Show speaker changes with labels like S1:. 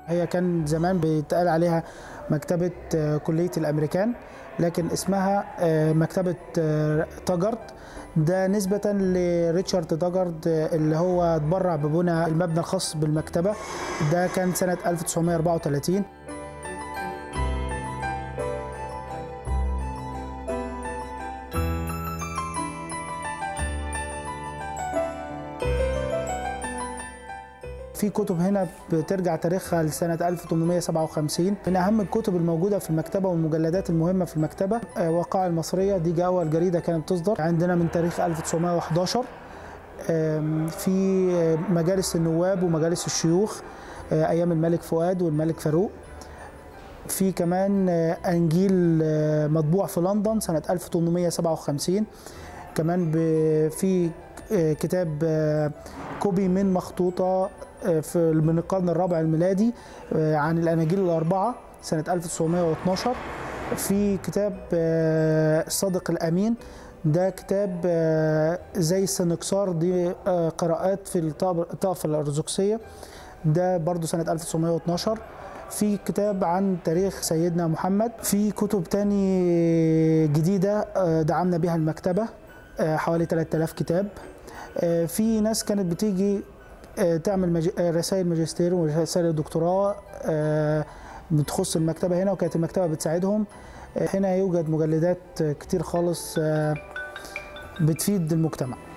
S1: هي كان زمان بيتقال عليها مكتبة آه، كلية الأمريكان لكن اسمها آه، مكتبة آه، تاجرد ده نسبة لريتشارد تاجرد آه، اللي هو اتبرع ببنى المبنى الخاص بالمكتبة ده كان سنة 1934 في كتب هنا بترجع تاريخها لسنة 1857 من أهم الكتب الموجودة في المكتبة والمجلدات المهمة في المكتبة آه، وقائع المصرية دي جا أول جريدة كانت تصدر عندنا من تاريخ 1911 آم، في آه، مجالس النواب ومجالس الشيوخ آه، أيام الملك فؤاد والملك فاروق في كمان آه، أنجيل آه، مطبوع في لندن سنة 1857 كمان ب- في آه، كتاب آه، كوبي من مخطوطة آه، في من القرن الرابع الميلادي آه، عن الأناجيل الأربعة سنة 1912 في كتاب آه، الصادق الأمين ده كتاب آه، زي السنكسار دي آه، قراءات في الطاب- الطائفة الأرثوذكسية ده برضو سنة 1912 في كتاب عن تاريخ سيدنا محمد في كتب تاني جديدة آه، دعمنا بها المكتبة آه، حوالي 3000 كتاب آه، في ناس كانت بتيجي آه، تعمل مج... آه، رسائل ماجستير ورسائل دكتوراه آه، بتخص المكتبة هنا وكانت المكتبة بتساعدهم آه، هنا يوجد مجلدات آه، كتير خالص آه، بتفيد المجتمع